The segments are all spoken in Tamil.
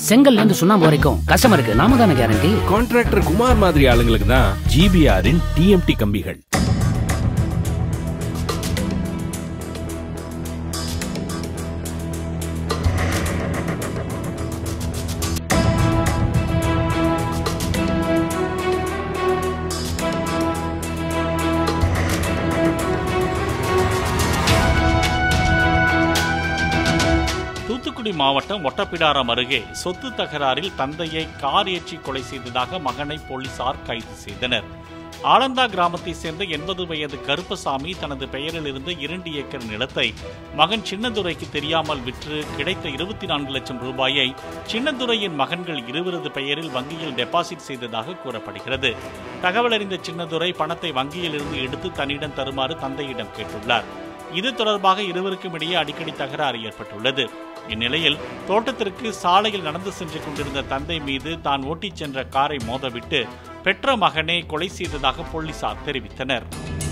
செங்கல்ல இருந்து சுண்ணாம்பு வரைக்கும் கஸ்டமருக்கு நாம தானே கேரண்டி கான்ட்ராக்டர் குமார் மாதிரி ஆளுங்களுக்கு தான் ஜிபிஆரின் டிஎம்டி கம்பிகள் தூத்துக்குடி மாவட்டம் ஒட்டப்பிடாரம் அருகே சொத்து தகராறில் தந்தையை கார் ஏற்றி கொலை செய்ததாக மகனை போலீசார் கைது செய்தனர் ஆலந்தா கிராமத்தை சேர்ந்த எண்பது வயது கருப்பசாமி தனது பெயரில் இருந்த இரண்டு ஏக்கர் நிலத்தை மகன் சின்னதுரைக்கு தெரியாமல் விற்று கிடைத்த இருபத்தி நான்கு லட்சம் ரூபாயை சின்னதுரையின் மகன்கள் இருவரது பெயரில் வங்கியில் டெபாசிட் செய்ததாக கூறப்படுகிறது தகவல் அறிந்த சின்னதுரை பணத்தை வங்கியில் இருந்து எடுத்து தன்னிடம் தருமாறு தந்தையிடம் கேட்டுள்ளார் இது தொடர்பாக இருவருக்கும் இடையே அடிக்கடி தகராறு ஏற்பட்டுள்ளது இந்நிலையில் தோட்டத்திற்கு சாலையில் நடந்து சென்று கொண்டிருந்த தந்தை மீது தான் ஓட்டிச் சென்ற காரை மோதவிட்டு பெற்ற மகனே கொலை செய்ததாக போலீசார் தெரிவித்தனர்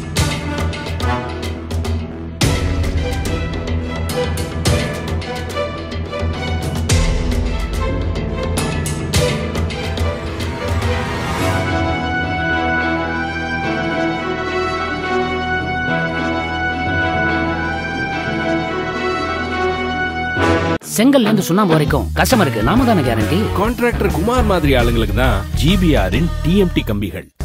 செங்கல்ல இருந்து சுண்ணாம்பு வரைக்கும் கஸ்டமருக்கு நாம தானே கேரண்டி கான்ட்ராக்டர் குமார் மாதிரி ஆளுங்களுக்கு தான் ஜிபிஆரின் டிஎம்டி கம்பிகள்